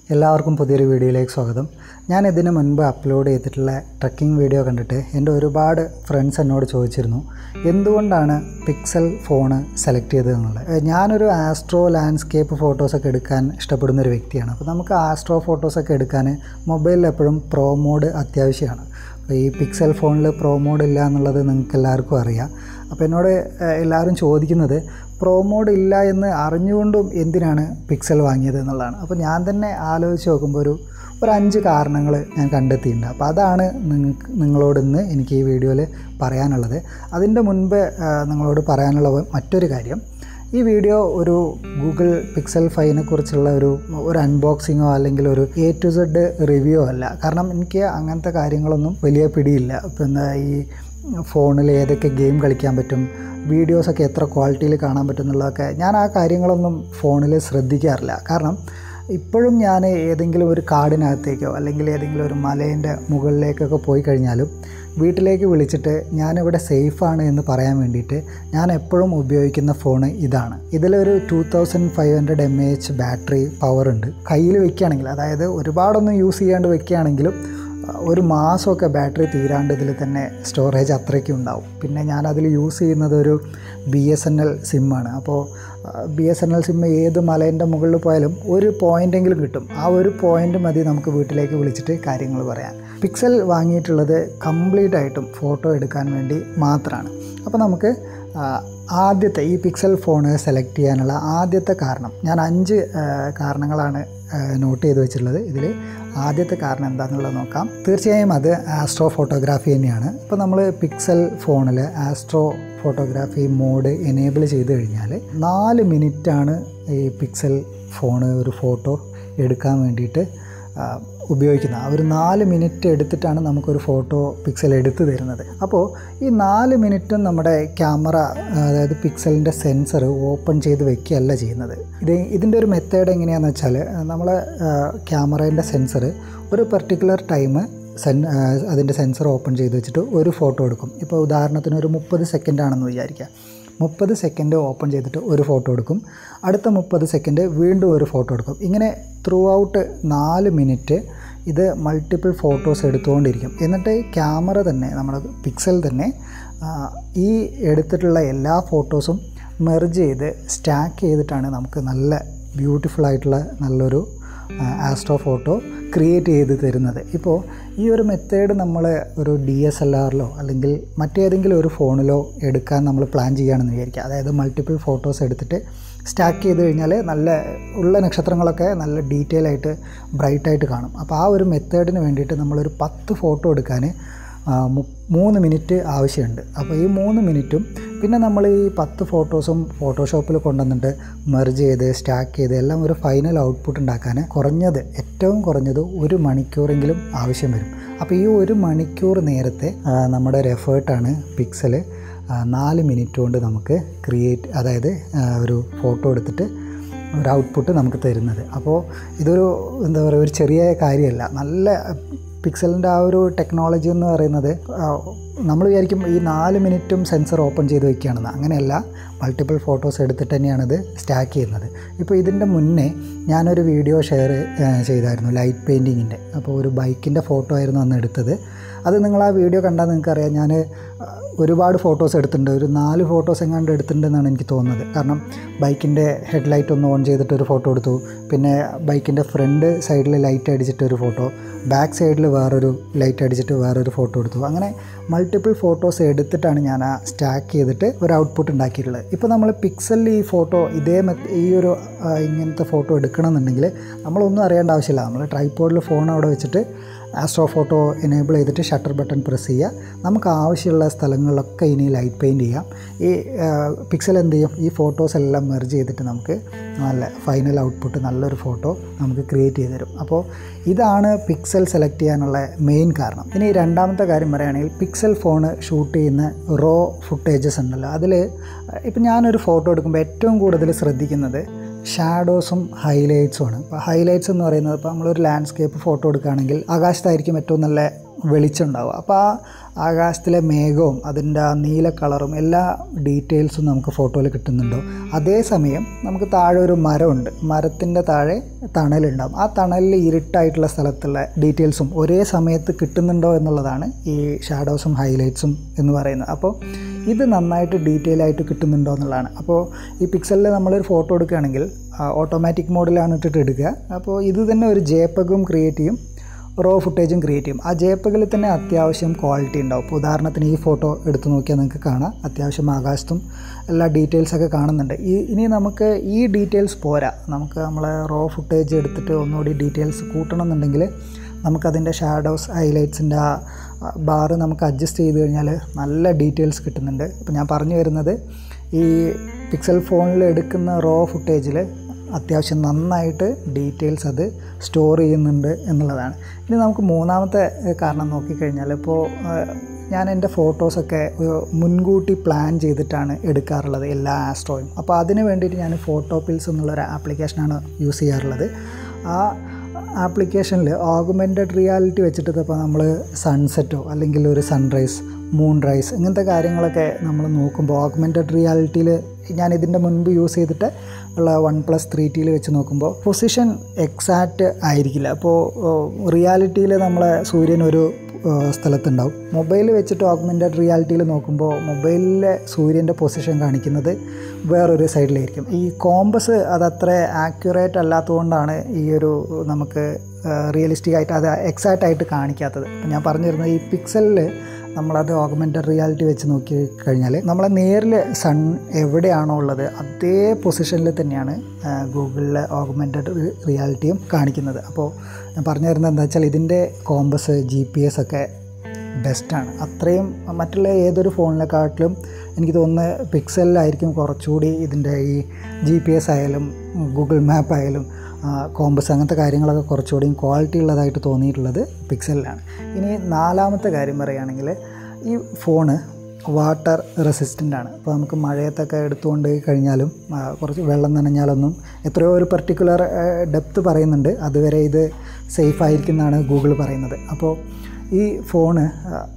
എല്ലാവർക്കും പുതിയൊരു വീഡിയോയിലേക്ക് സ്വാഗതം ഞാൻ ഇതിന് മുൻപ് അപ്ലോഡ് ചെയ്തിട്ടുള്ള ട്രക്കിംഗ് വീഡിയോ കണ്ടിട്ട് എൻ്റെ ഒരുപാട് ഫ്രണ്ട്സ് എന്നോട് ചോദിച്ചിരുന്നു എന്തുകൊണ്ടാണ് പിക്സൽ ഫോണ് സെലക്ട് ചെയ്തതെന്നുള്ളത് ഏഹ് ഞാനൊരു ആസ്ട്രോ ലാൻഡ്സ്കേപ്പ് ഫോട്ടോസൊക്കെ എടുക്കാൻ ഇഷ്ടപ്പെടുന്ന ഒരു വ്യക്തിയാണ് അപ്പോൾ നമുക്ക് ആസ്ട്രോ ഫോട്ടോസൊക്കെ എടുക്കാൻ മൊബൈലിൽ എപ്പോഴും പ്രോ മോഡ് അത്യാവശ്യമാണ് അപ്പോൾ ഈ പിക്സൽ ഫോണിൽ പ്രോ മോഡ് ഇല്ല എന്നുള്ളത് നിങ്ങൾക്ക് എല്ലാവർക്കും അറിയാം അപ്പോൾ എന്നോട് ഏഹ്, എല്ലാവരും ചോദിക്കുന്നത് പ്രോ മോഡ് ഇല്ല എന്ന് അറിഞ്ഞുകൊണ്ടും എന്തിനാണ് പിക്സൽ വാങ്ങിയത് എന്നുള്ളതാണ് അപ്പോൾ ഞാൻ തന്നെ ആലോചിച്ച് നോക്കുമ്പോൾ ഒരു ഒരു അഞ്ച് കാരണങ്ങൾ ഞാൻ കണ്ടെത്തിയിട്ടുണ്ട് അപ്പോൾ അതാണ് നിങ്ങൾക്ക് നിങ്ങളോട് ഇന്ന് എനിക്ക് ഈ വീഡിയോയിൽ പറയാനുള്ളത് അതിൻ്റെ മുൻപ് ഏഹ്, നിങ്ങളോട് പറയാനുള്ള മറ്റൊരു കാര്യം ഈ വീഡിയോ ഒരു ഗൂഗിൾ പിക്സൽ ഫൈവിനെ കുറിച്ചുള്ള ഒരു ഒരു അൺബോക്സിങ്ങോ അല്ലെങ്കിൽ ഒരു എ ടു സെഡ് റിവ്യൂ അല്ല കാരണം എനിക്ക് അങ്ങനത്തെ കാര്യങ്ങളൊന്നും വലിയ പിടിയില്ല ഇപ്പം എന്താ ഈ ഫോണിൽ ഏതൊക്കെ ഗെയിം കളിക്കാൻ പറ്റും വീഡിയോസൊക്കെ എത്ര ക്വാളിറ്റിയിൽ കാണാൻ പറ്റും എന്നുള്ളതൊക്കെ ഞാൻ ആ കാര്യങ്ങളൊന്നും ഫോണിൽ ശ്രദ്ധിക്കാറില്ല കാരണം ഇപ്പോഴും ഞാൻ ഏതെങ്കിലും ഒരു കാടിനകത്തേക്കോ അല്ലെങ്കിൽ ഏതെങ്കിലും ഒരു മലേൻ്റെ മുകളിലേക്കൊക്കെ പോയി കഴിഞ്ഞാലും വീട്ടിലേക്ക് വിളിച്ചിട്ട് ഞാനിവിടെ സേഫാണ് എന്ന് പറയാൻ വേണ്ടിയിട്ട് ഞാൻ എപ്പോഴും ഉപയോഗിക്കുന്ന ഫോണ് ഇതാണ് ഇതിലൊരു two thousand five hundred M A H battery power ഉണ്ട് കയ്യിൽ വെക്കുകയാണെങ്കിൽ അതായത് ഒരുപാടൊന്നും യൂസ് ചെയ്യാണ്ട് വെക്കുകയാണെങ്കിലും ഒരു മാസമൊക്കെ ബാറ്ററി തീരാണ്ട് ഇതിൽ തന്നെ സ്റ്റോറേജ് അത്രയ്ക്കും ഉണ്ടാവും പിന്നെ ഞാനതിൽ യൂസ് ചെയ്യുന്നത് ഒരു ബി എസ് എൻ എൽ സിമ്മാണ് അപ്പോൾ B S N L SIM ഏത് മലേൻ്റെ മുകളിൽ പോയാലും ഒരു പോയിൻ്റെങ്കിലും കിട്ടും ആ ഒരു പോയിൻ്റ് മതി നമുക്ക് വീട്ടിലേക്ക് വിളിച്ചിട്ട് കാര്യങ്ങൾ പറയാൻ പിക്സൽ വാങ്ങിയിട്ടുള്ളത് കംപ്ലീറ്റ് ആയിട്ടും ഫോട്ടോ എടുക്കാൻ വേണ്ടി മാത്രമാണ് അപ്പോൾ നമുക്ക് ആ, ആദ്യത്തെ ഈ പിക്സൽ ഫോണ് സെലക്ട് ചെയ്യാനുള്ള ആദ്യത്തെ കാരണം ഞാൻ അഞ്ച് ആ, കാരണങ്ങളാണ് നോട്ട് ചെയ്ത് വെച്ചിട്ടുള്ളത് ഇതിൽ ആദ്യത്തെ കാരണം എന്താണെന്നുള്ളത് നോക്കാം തീർച്ചയായും അത് ആസ്ട്രോ ഫോട്ടോഗ്രാഫി തന്നെയാണ് ഇപ്പോൾ നമ്മൾ പിക്സൽ ഫോണിൽ ആസ്ട്രോ ഫോട്ടോഗ്രാഫി മോഡ് എനേബിൾ ചെയ്ത് കഴിഞ്ഞാൽ നാല് മിനിറ്റാണ് ഈ പിക്സൽ ഫോണ് ഒരു ഫോട്ടോ എടുക്കാൻ വേണ്ടിയിട്ട് ആ, ഉപയോഗിക്കുന്നത് ആ ഒരു നാല് മിനിറ്റ് എടുത്തിട്ടാണ് നമുക്കൊരു ഫോട്ടോ പിക്സൽ എടുത്തു തരുന്നത് അപ്പോൾ ഈ നാല് മിനിറ്റും നമ്മുടെ ക്യാമറ അതായത് പിക്സലിൻ്റെ സെൻസർ ഓപ്പൺ ചെയ്ത് വെക്കുകയല്ല ചെയ്യുന്നത് ഇത് ഇതിൻ്റെ ഒരു മെത്തേഡ് എങ്ങനെയാണെന്ന് വെച്ചാൽ നമ്മൾ ക്യാമറേൻ്റെ സെൻസർ ഒരു പെർട്ടിക്കുലർ ടൈം സെൻ അതിൻ്റെ സെൻസർ ഓപ്പൺ ചെയ്ത് വെച്ചിട്ട് ഒരു ഫോട്ടോ എടുക്കും ഇപ്പോൾ ഉദാഹരണത്തിന് ഒരു മുപ്പത് സെക്കൻഡ് ആണെന്ന് വിചാരിക്കുക മുപ്പത് സെക്കൻഡ് ഓപ്പൺ ചെയ്തിട്ട് ഒരു ഫോട്ടോ എടുക്കും അടുത്ത മുപ്പത് സെക്കൻഡ് വീണ്ടും ഒരു ഫോട്ടോ എടുക്കും ഇങ്ങനെ ത്രൂ ഔട്ട് നാല് മിനിറ്റ് ഇത് മൾട്ടിപ്പിൾ ഫോട്ടോസ് എടുത്തുകൊണ്ടിരിക്കും എന്നിട്ട് ക്യാമറ തന്നെ നമ്മുടെ പിക്സൽ തന്നെ ആ, ഈ എടുത്തിട്ടുള്ള എല്ലാ ഫോട്ടോസും മെർജ് ചെയ്ത് സ്റ്റാക്ക് ചെയ്തിട്ടാണ് നമുക്ക് നല്ല ബ്യൂട്ടിഫുൾ ആയിട്ടുള്ള നല്ലൊരു ആസ്ട്രോ ഫോട്ടോ ക്രിയേറ്റ് ചെയ്ത് തരുന്നത് ഇപ്പോൾ ഈ ഒരു മെത്തേഡ് നമ്മൾ ഒരു ഡി എസ് എൽ ആറിലോ അല്ലെങ്കിൽ മറ്റേതെങ്കിലും ഒരു ഫോണിലോ എടുക്കാൻ നമ്മൾ പ്ലാൻ ചെയ്യുകയാണെന്ന് വിചാരിക്കുക അതായത് മൾട്ടിപ്പിൾ ഫോട്ടോസ് എടുത്തിട്ട് സ്റ്റാക്ക് ചെയ്ത് കഴിഞ്ഞാൽ നല്ല ഉള്ള നക്ഷത്രങ്ങളൊക്കെ നല്ല ഡീറ്റെയിൽ ആയിട്ട് ബ്രൈറ്റായിട്ട് കാണും അപ്പോൾ ആ ഒരു മെത്തേഡിന് വേണ്ടിയിട്ട് നമ്മളൊരു പത്ത് ഫോട്ടോ എടുക്കാൻ ആ, മു- മൂന്ന് മിനിറ്റ് ആവശ്യമുണ്ട് അപ്പോൾ ഈ മൂന്ന് മിനിറ്റും പിന്നെ നമ്മൾ ഈ പത്ത് ഫോട്ടോസും ഫോട്ടോഷോപ്പിൽ കൊണ്ടുവന്നിട്ട് മെർജ് ചെയ്ത് സ്റ്റാക്ക് ചെയ്ത് എല്ലാം ഒരു ഫൈനൽ ഔട്ട്പുട്ട് ഉണ്ടാക്കാൻ കുറഞ്ഞത് ഏറ്റവും കുറഞ്ഞത് ഒരു മണിക്കൂറെങ്കിലും ആവശ്യം വരും അപ്പോൾ ഈ ഒരു മണിക്കൂർ നേരത്തെ ആ, നമ്മുടെ ഒരു എഫേർട്ടാണ് പിക്സൽ നാല് മിനിറ്റ് കൊണ്ട് നമുക്ക് ക്രിയേറ്റ് അതായത് ആ, ഒരു ഫോട്ടോ എടുത്തിട്ട് ഒരു ഔട്ട്പുട്ട് നമുക്ക് തരുന്നത് അപ്പോൾ ഇതൊരു എന്താ പറയുക ഒരു ചെറിയ കാര്യമല്ല നല്ല പിക്സലിൻ്റെ ആ ഒരു ടെക്നോളജി എന്ന് പറയുന്നത് നമ്മൾ വിചാരിക്കും ഈ നാല് മിനിറ്റും സെൻസർ ഓപ്പൺ ചെയ്ത് വെക്കുകയാണെന്ന് അങ്ങനെയല്ല മൾട്ടിപ്പിൾ ഫോട്ടോസ് എടുത്തിട്ട് തന്നെയാണിത് സ്റ്റാക്ക് ചെയ്യുന്നത് ഇപ്പോൾ ഇതിൻ്റെ മുന്നേ ഞാനൊരു വീഡിയോ ഷെയർ ചെയ്തായിരുന്നു ലൈറ്റ് പെയിൻറ്റിങ്ങിൻ്റെ അപ്പോൾ ഒരു ബൈക്കിൻ്റെ ഫോട്ടോ ആയിരുന്നു അന്ന് എടുത്തത് അത് നിങ്ങൾ ആ വീഡിയോ കണ്ടാൽ നിങ്ങൾക്കറിയാം ഞാൻ ഒരുപാട് ഫോട്ടോസ് എടുത്തിട്ടുണ്ട് ഒരു നാല് ഫോട്ടോസ് എങ്ങാണ്ട് എടുത്തിട്ടുണ്ടെന്നാണ് എനിക്ക് തോന്നുന്നത് കാരണം ബൈക്കിൻ്റെ ഹെഡ്ലൈറ്റ് ഒന്ന് ഓൺ ചെയ്തിട്ട് ഒരു ഫോട്ടോ എടുത്തു പിന്നെ ബൈക്കിൻ്റെ ഫ്രണ്ട് സൈഡിൽ ലൈറ്റ് അടിച്ചിട്ട് ഒരു ഫോട്ടോ ബാക്ക് സൈഡിൽ വേറൊരു ലൈറ്റ് അടിച്ചിട്ട് വേറൊരു ഫോട്ടോ എടുത്തു അങ്ങനെ മൾട്ടിപ്പിൾ ഫോട്ടോസ് എടുത്തിട്ടാണ് ഞാൻ ആ സ്റ്റാക്ക് ചെയ്തിട്ട് ഒരു ഔട്ട്പുട്ട് ഉണ്ടാക്കിയിട്ടുള്ളത് ഇപ്പോൾ നമ്മൾ പിക്സലിൽ ഈ ഫോട്ടോ ഇതേ മെത്ത ഈ ഒരു ആ, ഇങ്ങനത്തെ ഫോട്ടോ എടുക്കണമെന്നുണ്ടെങ്കിൽ നമ്മളൊന്നും അറിയേണ്ട ആവശ്യമില്ല നമ്മൾ ട്രൈപ്പോഡിൽ ഫോൺ അവിടെ വെച്ചിട്ട് ആസ്ട്രോ ഫോട്ടോ എനേബിൾ ചെയ്തിട്ട് ഷട്ടർ ബട്ടൺ പ്രസ് ചെയ്യുക നമുക്ക് ആവശ്യമുള്ള സ്ഥലങ്ങളിലൊക്കെ ഇനി ലൈറ്റ് പെയിൻറ്റ് ചെയ്യാം ഈ പിക്സൽ എന്ത് ചെയ്യും ഈ ഫോട്ടോസ് എല്ലാം മെർജ് ചെയ്തിട്ട് നമുക്ക് നല്ല ഫൈനൽ ഔട്ട്പുട്ട് നല്ലൊരു ഫോട്ടോ നമുക്ക് ക്രിയേറ്റ് ചെയ്ത് തരും അപ്പോൾ ഇതാണ് പിക്സൽ സെലക്ട് ചെയ്യാനുള്ള മെയിൻ കാരണം ഇനി രണ്ടാമത്തെ കാര്യം പറയുകയാണെങ്കിൽ പിക്സൽ ഫോണ് ഷൂട്ട് ചെയ്യുന്ന റോ ഫുട്ടേജസ് ഉണ്ടല്ലോ അതിൽ ഇപ്പം ഞാനൊരു ഫോട്ടോ എടുക്കുമ്പോൾ ഏറ്റവും കൂടുതൽ ശ്രദ്ധിക്കുന്നത് ഷാഡോസും ഹൈലൈറ്റ്സും ആണ് അപ്പോൾ ഹൈലൈറ്റ്സ് എന്ന് പറയുന്നത് ഇപ്പോൾ നമ്മളൊരു ലാൻഡ്സ്കേപ്പ് ഫോട്ടോ എടുക്കുകയാണെങ്കിൽ ആകാശത്തായിരിക്കും ഏറ്റവും നല്ല വെളിച്ചം ഉണ്ടാവുക അപ്പോൾ ആ ആകാശത്തിലെ മേഘവും അതിൻ്റെ ആ നീല കളറും എല്ലാ ഡീറ്റെയിൽസും നമുക്ക് ഫോട്ടോയിൽ കിട്ടുന്നുണ്ടോ അതേസമയം നമുക്ക് താഴെ ഒരു മരമുണ്ട് മരത്തിൻ്റെ താഴെ തണലുണ്ടാവും ആ തണലിൽ ഇരുട്ടായിട്ടുള്ള സ്ഥലത്തുള്ള ഡീറ്റെയിൽസും ഒരേ സമയത്ത് കിട്ടുന്നുണ്ടോ എന്നുള്ളതാണ് ഈ ഷാഡോസും ഹൈലൈറ്റ്സും എന്ന് പറയുന്നത് അപ്പോൾ ഇത് നന്നായിട്ട് ഡീറ്റെയിൽ ആയിട്ട് കിട്ടുന്നുണ്ടോ എന്നുള്ളതാണ് അപ്പോൾ ഈ പിക്സലിൽ നമ്മളൊരു ഫോട്ടോ എടുക്കുകയാണെങ്കിൽ ഓട്ടോമാറ്റിക് മോഡിലാണ് ഇട്ടിട്ട് എടുക്കുക അപ്പോൾ ഇത് തന്നെ ഒരു ജേപ്പഗും ക്രിയേറ്റ് ചെയ്യും റോ ഫുട്ടേജും ക്രിയേറ്റ് ചെയ്യും ആ ജേപ്പകിൽ തന്നെ അത്യാവശ്യം ക്വാളിറ്റി ഉണ്ടാവും ഇപ്പോൾ ഉദാഹരണത്തിന് ഈ ഫോട്ടോ എടുത്ത് നോക്കിയാൽ നിങ്ങൾക്ക് കാണാം അത്യാവശ്യം ആകാശത്തും എല്ലാ ഡീറ്റെയിൽസൊക്കെ കാണുന്നുണ്ട് ഈ ഇനി നമുക്ക് ഈ ഡീറ്റെയിൽസ് പോരാ നമുക്ക് നമ്മളെ റോ ഫുട്ടേജ് എടുത്തിട്ട് ഒന്നുകൂടി ഡീറ്റെയിൽസ് കൂട്ടണം എന്നുണ്ടെങ്കിൽ നമുക്കതിൻ്റെ ഷാഡോസ് ഹൈലൈറ്റ്സിൻ്റെ ആ ബാറ് നമുക്ക് അഡ്ജസ്റ്റ് ചെയ്ത് കഴിഞ്ഞാൽ നല്ല ഡീറ്റെയിൽസ് കിട്ടുന്നുണ്ട് അപ്പോൾ ഞാൻ പറഞ്ഞു വരുന്നത് ഈ പിക്സൽ ഫോണിൽ എടുക്കുന്ന റോ ഫുട്ടേജിൽ അത്യാവശ്യം നന്നായിട്ട് ഡീറ്റെയിൽസ് അത് സ്റ്റോർ ചെയ്യുന്നുണ്ട് എന്നുള്ളതാണ് ഇനി നമുക്ക് മൂന്നാമത്തെ കാരണം നോക്കിക്കഴിഞ്ഞാൽ ഇപ്പോൾ ഞാൻ എൻ്റെ ഫോട്ടോസൊക്കെ ഒരു മുൻകൂട്ടി പ്ലാൻ ചെയ്തിട്ടാണ് എടുക്കാറുള്ളത് എല്ലാ ആസ്ട്രോയും അപ്പോൾ അതിന് വേണ്ടിയിട്ട് ഞാൻ ഫോട്ടോ പിൽസ് എന്നുള്ളൊരു ആപ്ലിക്കേഷനാണ് യൂസ് ചെയ്യാറുള്ളത് ആ ആപ്ലിക്കേഷനിൽ ഓഗ്മെൻറ്റഡ് റിയാലിറ്റി വെച്ചിട്ട് ഇപ്പോൾ നമ്മൾ സൺസെറ്റോ അല്ലെങ്കിൽ ഒരു സൺറൈസ് മൂൺ റൈസ് ഇങ്ങനത്തെ കാര്യങ്ങളൊക്കെ നമ്മൾ നോക്കുമ്പോൾ ഓഗ്മെൻറ്റഡ് റിയാലിറ്റിയിൽ ഞാൻ ഇതിൻ്റെ മുൻപ് യൂസ് ചെയ്തിട്ട് ഉള്ള വൺ പ്ലസ് ത്രീ ടിയിൽ വെച്ച് നോക്കുമ്പോൾ പൊസിഷൻ എക്സാക്റ്റ് ആയിരിക്കില്ല അപ്പോൾ റിയാലിറ്റിയിൽ നമ്മളെ സൂര്യൻ ഒരു സ്ഥലത്തുണ്ടാവും മൊബൈൽ വെച്ചിട്ട് ഓഗ്മെൻറ്റഡ് റിയാലിറ്റിയിൽ നോക്കുമ്പോൾ മൊബൈലിലെ സൂര്യൻ്റെ പൊസിഷൻ കാണിക്കുന്നത് വേറൊരു സൈഡിലായിരിക്കും ഈ കോമ്പസ് അതത്ര ആക്യുറേറ്റ് അല്ലാത്തതുകൊണ്ടാണ് ഈ ഒരു നമുക്ക് റിയലിസ്റ്റിക് ആയിട്ട് അത് എക്സാക്റ്റ് ആയിട്ട് കാണിക്കാത്തത് അപ്പം ഞാൻ പറഞ്ഞു തരുന്നത് ഈ പിക്സലിൽ നമ്മളത് ഓഗ്മെൻറ്റഡ് റിയാലിറ്റി വെച്ച് നോക്കി കഴിഞ്ഞാൽ നമ്മളെ നേരിൽ സൺ എവിടെയാണോ ഉള്ളത് അതേ പൊസിഷനിൽ തന്നെയാണ് ഗൂഗിളിലെ ഓഗ്മെൻറ്റഡ് റിയാലിറ്റിയും കാണിക്കുന്നത് അപ്പോൾ ഞാൻ പറഞ്ഞു തരുന്നത് എന്താ വെച്ചാൽ ഇതിൻ്റെ കോമ്പസ് ജി പി എസ് ഒക്കെ ബെസ്റ്റാണ് അത്രയും മറ്റുള്ള ഏതൊരു ഫോണിനെക്കാട്ടിലും എനിക്ക് തോന്നുന്നത് പിക്സലിലായിരിക്കും കുറച്ചുകൂടി ഇതിൻ്റെ ഈ ജി പി എസ് ആയാലും ഗൂഗിൾ മാപ്പ് ആയാലും കോമ്പസ് അങ്ങനത്തെ കാര്യങ്ങളൊക്കെ കുറച്ചുകൂടി ക്വാളിറ്റി ഉള്ളതായിട്ട് തോന്നിയിട്ടുള്ളത് പിക്സലിലാണ് ഇനി നാലാമത്തെ കാര്യം പറയുകയാണെങ്കിൽ ഈ ഫോണ് വാട്ടർ റെസിസ്റ്റൻ്റ് ആണ് ഇപ്പോൾ നമുക്ക് മഴയത്തൊക്കെ എടുത്തുകൊണ്ട് കഴിഞ്ഞാലും കുറച്ച് വെള്ളം നനഞ്ഞാലൊന്നും എത്രയോ ഒരു പെർട്ടിക്കുലർ ഡെപ്ത് പറയുന്നുണ്ട് അതുവരെ ഇത് സേഫ് ആയിരിക്കും എന്നാണ് ഗൂഗിൾ പറയുന്നത് അപ്പോൾ ഈ ഫോണ്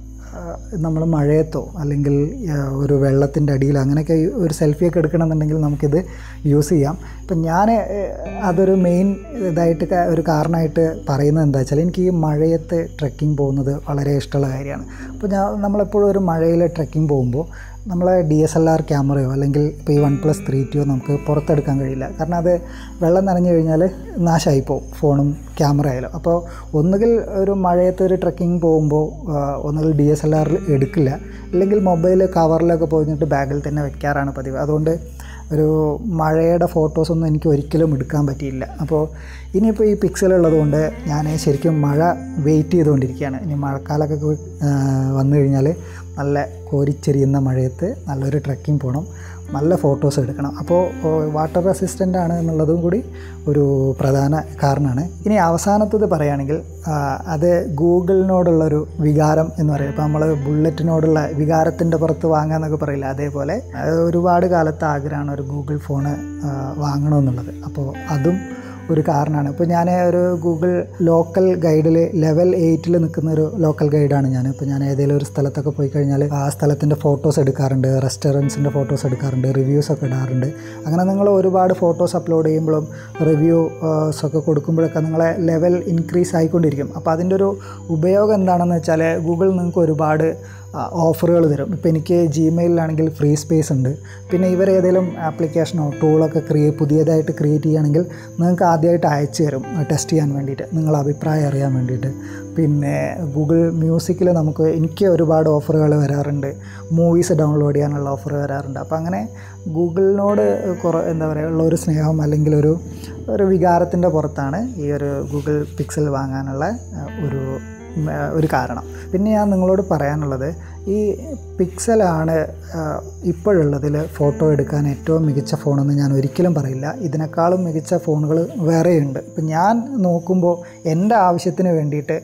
നമ്മൾ മഴയത്തോ അല്ലെങ്കിൽ ഒരു വെള്ളത്തിൻ്റെ അടിയിൽ അങ്ങനെയൊക്കെ ഒരു സെൽഫിയൊക്കെ എടുക്കണമെന്നുണ്ടെങ്കിൽ നമുക്കിത് യൂസ് ചെയ്യാം ഇപ്പം ഞാൻ അതൊരു മെയിൻ ഇതായിട്ട് ഒരു കാരണമായിട്ട് പറയുന്നത് എന്താ വെച്ചാൽ എനിക്ക് ഈ മഴയത്ത് ട്രെക്കിംഗ് പോകുന്നത് വളരെ ഇഷ്ടമുള്ള കാര്യമാണ് അപ്പോൾ ഞാൻ നമ്മളെപ്പോഴും ഒരു മഴയിൽ ട്രെക്കിംഗ് പോകുമ്പോൾ നമ്മളെ ഡി എസ് എൽ ആർ ക്യാമറയോ അല്ലെങ്കിൽ ഇപ്പോൾ ഈ വൺ പ്ലസ് ത്രീ ടിയോ നമുക്ക് പുറത്തെടുക്കാൻ കഴിയില്ല കാരണം അത് വെള്ളം നനഞ്ഞു കഴിഞ്ഞാൽ നാശമായി പോകും ഫോണും ക്യാമറ ആയാലും അപ്പോൾ ഒന്നുകിൽ ഒരു മഴയത്ത് ഒരു ട്രക്കിംഗ് പോകുമ്പോൾ ഒന്നുകിൽ ഡി എസ് എൽ ആറിൽ എടുക്കില്ല അല്ലെങ്കിൽ മൊബൈൽ കവറിലൊക്കെ പോയിട്ട് ബാഗിൽ തന്നെ വെക്കാറാണ് പതിവ് അതുകൊണ്ട് ഒരു മഴയുടെ ഫോട്ടോസൊന്നും എനിക്ക് ഒരിക്കലും എടുക്കാൻ പറ്റിയില്ല അപ്പോൾ ഇനിയിപ്പോൾ ഈ പിക്സൽ ഉള്ളതുകൊണ്ട് ഞാൻ ശരിക്കും മഴ വെയിറ്റ് ചെയ്തുകൊണ്ടിരിക്കുകയാണ് ഇനി മഴക്കാലമൊക്കെ വന്നു കഴിഞ്ഞാൽ നല്ല കോരിച്ചെരിയുന്ന മഴയത്ത് നല്ലൊരു ട്രക്കിംഗ് പോകണം നല്ല ഫോട്ടോസ് എടുക്കണം അപ്പോൾ വാട്ടർ റെസിസ്റ്റൻ്റ് ആണ് എന്നുള്ളതും കൂടി ഒരു പ്രധാന കാരണമാണ് ഇനി അവസാനത്തത് പറയുകയാണെങ്കിൽ അത് ഗൂഗിളിനോടുള്ളൊരു വികാരം എന്ന് പറയും ഇപ്പോൾ നമ്മൾ ബുള്ളറ്റിനോടുള്ള വികാരത്തിൻ്റെ പുറത്ത് വാങ്ങാമെന്നൊക്കെ പറയില്ല അതേപോലെ ഒരുപാട് കാലത്തെ ആഗ്രഹമാണ് ഒരു ഗൂഗിൾ ഫോണ് വാങ്ങണമെന്നുള്ളത് അപ്പോൾ അതും ഒരു കാരണമാണ് ഇപ്പോൾ ഞാൻ ഒരു ഗൂഗിൾ ലോക്കൽ ഗൈഡിൽ ലെവൽ എയ്റ്റിൽ നിൽക്കുന്ന ഒരു ലോക്കൽ ഗൈഡാണ് ഞാൻ ഇപ്പോൾ ഞാൻ ഏതെങ്കിലും ഒരു സ്ഥലത്തൊക്കെ പോയി കഴിഞ്ഞാൽ ആ സ്ഥലത്തിൻ്റെ ഫോട്ടോസ് എടുക്കാറുണ്ട് റെസ്റ്റോറൻറ്റ്സിൻ്റെ ഫോട്ടോസ് എടുക്കാറുണ്ട് റിവ്യൂസ് ഒക്കെ ഇടാറുണ്ട് അങ്ങനെ നിങ്ങൾ ഒരുപാട് ഫോട്ടോസ് അപ്ലോഡ് ചെയ്യുമ്പോഴും റിവ്യൂസ് ഒക്കെ കൊടുക്കുമ്പോഴൊക്കെ നിങ്ങളെ ലെവൽ ഇൻക്രീസ് ആയിക്കൊണ്ടിരിക്കും അപ്പോൾ അതിൻ്റെ ഒരു ഉപയോഗം എന്താണെന്ന് വെച്ചാൽ ഗൂഗിൾ നിങ്ങൾക്ക് ഒരുപാട് ഓഫറുകൾ തരും ഇപ്പോൾ എനിക്ക് ജിമെയിലാണെങ്കിൽ ഫ്രീ സ്പേസ് ഉണ്ട് പിന്നെ ഇവർ ഏതെങ്കിലും ആപ്ലിക്കേഷനോ ടൂളൊക്കെ ക്രിയേ പുതിയതായിട്ട് ക്രിയേറ്റ് ചെയ്യുകയാണെങ്കിൽ നിങ്ങൾക്ക് ആദ്യമായിട്ട് അയച്ചു തരും ടെസ്റ്റ് ചെയ്യാൻ വേണ്ടിയിട്ട് നിങ്ങളുടെ അഭിപ്രായം അറിയാൻ വേണ്ടിയിട്ട് പിന്നെ ഗൂഗിൾ മ്യൂസിക്കിൽ നമുക്ക് എനിക്ക് ഒരുപാട് ഓഫറുകൾ വരാറുണ്ട് മൂവീസ് ഡൗൺലോഡ് ചെയ്യാനുള്ള ഓഫർ വരാറുണ്ട് അപ്പോൾ അങ്ങനെ ഗൂഗിളിനോട് കുറേ എന്താ പറയുക ഉള്ള ഒരു സ്നേഹം അല്ലെങ്കിൽ ഒരു ഒരു വികാരത്തിൻ്റെ പുറത്താണ് ഈ ഒരു ഗൂഗിൾ പിക്സൽ വാങ്ങാനുള്ള ഒരു ഒരു കാരണം പിന്നെ ഞാൻ നിങ്ങളോട് പറയാനുള്ളത് ഈ പിക്സലാണ് ഇപ്പോഴുള്ളതിൽ ഫോട്ടോ എടുക്കാൻ ഏറ്റവും മികച്ച ഫോണെന്ന് ഞാൻ ഒരിക്കലും പറയില്ല ഇതിനേക്കാളും മികച്ച ഫോണുകൾ വേറെയുണ്ട് ഇപ്പം ഞാൻ നോക്കുമ്പോൾ എൻ്റെ ആവശ്യത്തിന് വേണ്ടിയിട്ട്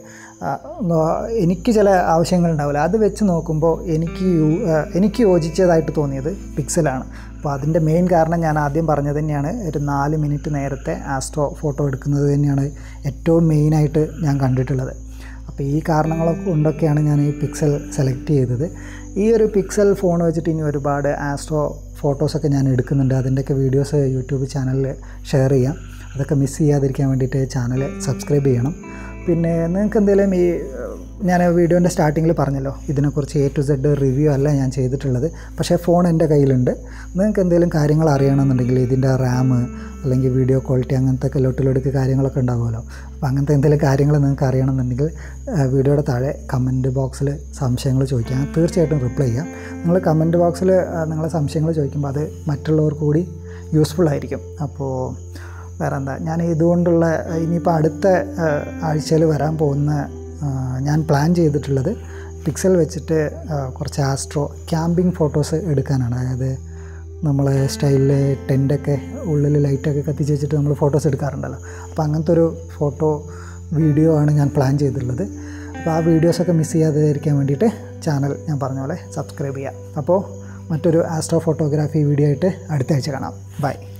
എനിക്ക് ചില ആവശ്യങ്ങളുണ്ടാവില്ല അത് വെച്ച് നോക്കുമ്പോൾ എനിക്ക് എനിക്ക് യോജിച്ചതായിട്ട് തോന്നിയത് പിക്സലാണ് അപ്പോൾ അതിൻ്റെ മെയിൻ കാരണം ഞാൻ ആദ്യം പറഞ്ഞത് തന്നെയാണ് ഒരു നാല് മിനിറ്റ് നേരത്തെ ആസ്ട്രോ ഫോട്ടോ എടുക്കുന്നത് തന്നെയാണ് ഏറ്റവും മെയിനായിട്ട് ഞാൻ കണ്ടിട്ടുള്ളത് അപ്പോൾ ഈ കാരണങ്ങളൊക്കെ കൊണ്ടൊക്കെയാണ് ഞാൻ ഈ പിക്സൽ സെലക്ട് ചെയ്തത് ഈ ഒരു പിക്സൽ ഫോൺ വെച്ചിട്ട് ഇനി ഒരുപാട് ആസ്ട്രോ ഫോട്ടോസൊക്കെ ഞാൻ എടുക്കുന്നുണ്ട് അതിൻ്റെയൊക്കെ വീഡിയോസ് യൂട്യൂബ് ചാനലിൽ ഷെയർ ചെയ്യാം അതൊക്കെ മിസ് ചെയ്യാതിരിക്കാൻ വേണ്ടിയിട്ട് ചാനൽ സബ്സ്ക്രൈബ് ചെയ്യണം പിന്നെ നിങ്ങൾക്ക് എന്തെങ്കിലും ഈ ഞാൻ വീഡിയോൻ്റെ സ്റ്റാർട്ടിങ്ങിൽ പറഞ്ഞല്ലോ ഇതിനെക്കുറിച്ച് എ ടു സെഡ് റിവ്യൂ അല്ല ഞാൻ ചെയ്തിട്ടുള്ളത് പക്ഷേ ഫോൺ എൻ്റെ കയ്യിലുണ്ട് നിങ്ങൾക്ക് എന്തെങ്കിലും കാര്യങ്ങൾ അറിയണമെന്നുണ്ടെങ്കിൽ ഇതിൻ്റെ റാം അല്ലെങ്കിൽ വീഡിയോ ക്വാളിറ്റി അങ്ങനത്തെ ഒക്കെ ലൊട്ടിലൊടുക്ക് കാര്യങ്ങളൊക്കെ ഉണ്ടാകുമല്ലോ അപ്പോൾ അങ്ങനത്തെ എന്തെങ്കിലും കാര്യങ്ങൾ നിങ്ങൾക്ക് അറിയണമെന്നുണ്ടെങ്കിൽ വീഡിയോയുടെ താഴെ കമൻറ്റ് ബോക്സിൽ സംശയങ്ങൾ ചോദിക്കാം തീർച്ചയായിട്ടും റിപ്ലൈ ചെയ്യാം നിങ്ങൾ കമൻറ്റ് ബോക്സിൽ നിങ്ങളെ സംശയങ്ങൾ ചോദിക്കുമ്പോൾ അത് മറ്റുള്ളവർക്ക് കൂടി യൂസ്ഫുൾ ആയിരിക്കും അപ്പോൾ വേറെ എന്താ ഞാൻ ഇതുകൊണ്ടുള്ള ഇനിയിപ്പോൾ അടുത്ത ആഴ്ചയിൽ വരാൻ പോകുന്ന ഞാൻ പ്ലാൻ ചെയ്തിട്ടുള്ളത് പിക്സൽ വെച്ചിട്ട് കുറച്ച് ആസ്ട്രോ ക്യാമ്പിംഗ് ഫോട്ടോസ് എടുക്കാനാണ് അതായത് നമ്മൾ സ്റ്റൈലിൽ ടെൻ്റൊക്കെ ഉള്ളിൽ ലൈറ്റൊക്കെ കത്തിച്ച് വെച്ചിട്ട് നമ്മൾ ഫോട്ടോസ് എടുക്കാറുണ്ടല്ലോ അപ്പോൾ അങ്ങനത്തെ ഒരു ഫോട്ടോ വീഡിയോ ആണ് ഞാൻ പ്ലാൻ ചെയ്തിട്ടുള്ളത് അപ്പോൾ ആ വീഡിയോസൊക്കെ മിസ് ചെയ്യാതിരിക്കാൻ വേണ്ടിയിട്ട് ചാനൽ ഞാൻ പറഞ്ഞ പോലെ സബ്സ്ക്രൈബ് ചെയ്യാം അപ്പോൾ മറ്റൊരു ആസ്ട്രോ ഫോട്ടോഗ്രാഫി വീഡിയോ ആയിട്ട് അടുത്ത ആഴ്ച കാണാം ബൈ